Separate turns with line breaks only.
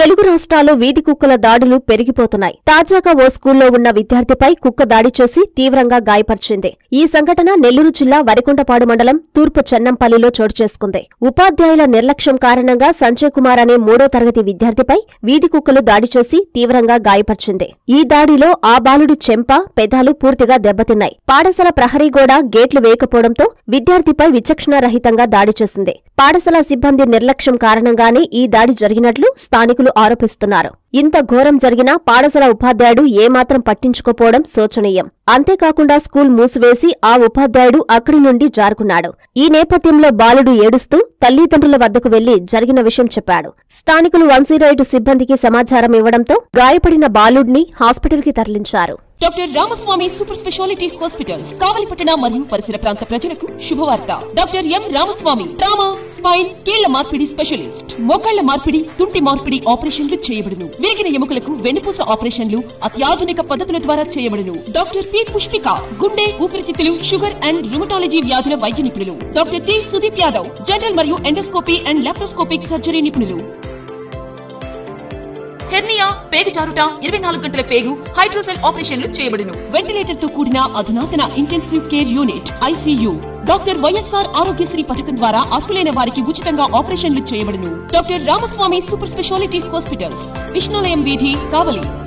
తెలుగు రాష్ట్రాల్లో వీధి కుక్కల దాడులు పెరిగిపోతున్నాయి తాజాగా ఓ స్కూల్లో ఉన్న విద్యార్థిపై కుక్క దాడి చేసి తీవ్రంగా గాయపరిచింది ఈ సంఘటన నెల్లూరు జిల్లా వరికొండపాడు మండలం తూర్పు చెన్నంపల్లిలో చోటు చేసుకుంది ఉపాధ్యాయుల నిర్లక్ష్యం కారణంగా సంజయ్ కుమార్ అనే మూడో తరగతి విద్యార్థిపై వీధి కుక్కలు దాడి చేసి తీవ్రంగా గాయపరిచింది ఈ దాడిలో ఆ బాలుడి చెంప పెదాలు పూర్తిగా దెబ్బతిన్నాయి పాఠశాల ప్రహరీ గోడ గేట్లు వేయకపోవడంతో విద్యార్థిపై విచక్షణారహితంగా దాడి చేసింది పాఠశాల సిబ్బంది నిర్లక్ష్యం కారణంగానే ఈ దాడి జరిగినట్లు స్థానికులు ఆరోపిస్తున్నారు ఇంత ఘోరం జరిగినా పాఠశాల ఉపాధ్యాయుడు ఏమాత్రం పట్టించుకోపోవడం శోచనీయం అంతేకాకుండా స్కూల్ మూసివేసి ఆ ఉపాధ్యాయుడు అక్కడి నుండి జారుకున్నాడు ఈ నేపథ్యంలో బాలుడు ఏడుస్తూ తల్లిదండ్రుల వద్దకు వెళ్లి జరిగిన విషయం చెప్పాడు స్థానికులు వన్ సిబ్బందికి సమాచారం ఇవ్వడంతో గాయపడిన బాలుడిని హాస్పిటల్కి తరలించారు
doctor Ramaswamy super speciality hospitals కావలిపట్టణ మరియు పరిసర ప్రాంత ప్రజలకు శుభవార్త doctor M Ramaswamy trauma spine కీళ్ల మార్పిడి స్పెషలిస్ట్ మోకాళ్ల మార్పిడి తుంటి మార్పిడి ఆపరేషన్లు చేయబడును విరిగిన ఎముకలకు వెన్నుపూస ఆపరేషన్లు అత్యాధునిక పద్ధతుల ద్వారా చేయబడును డాక్టర్ పి పుష్పిక గుండె ఊపిరితిత్తులు షుగర్ అండ్ రుమటాలజీ వ్యాధుల వైద్య నిపుణులు doctor T Sudeep Yadav general మరియు ఎండోస్కోపీ అండ్ లాప్రోస్కోపిక్ సర్జరీ నిపుణులు హెర్నియా పేగు జారుట ఇరవై నాలుగు గంటల పేగు హైడ్రోసెల్ ఆపరేషన్లు చేయబడును వెంటిలేటర్ తో కూడిన అధునాతన intensive care unit ICU doctor YSR Aarogyasri పథకం ద్వారా అర్హులైన వారికి ఉచితంగా ఆపరేషన్లు చేయబడును doctor Ramaswamy super speciality hospitals Vishnulayam వీధి కావలి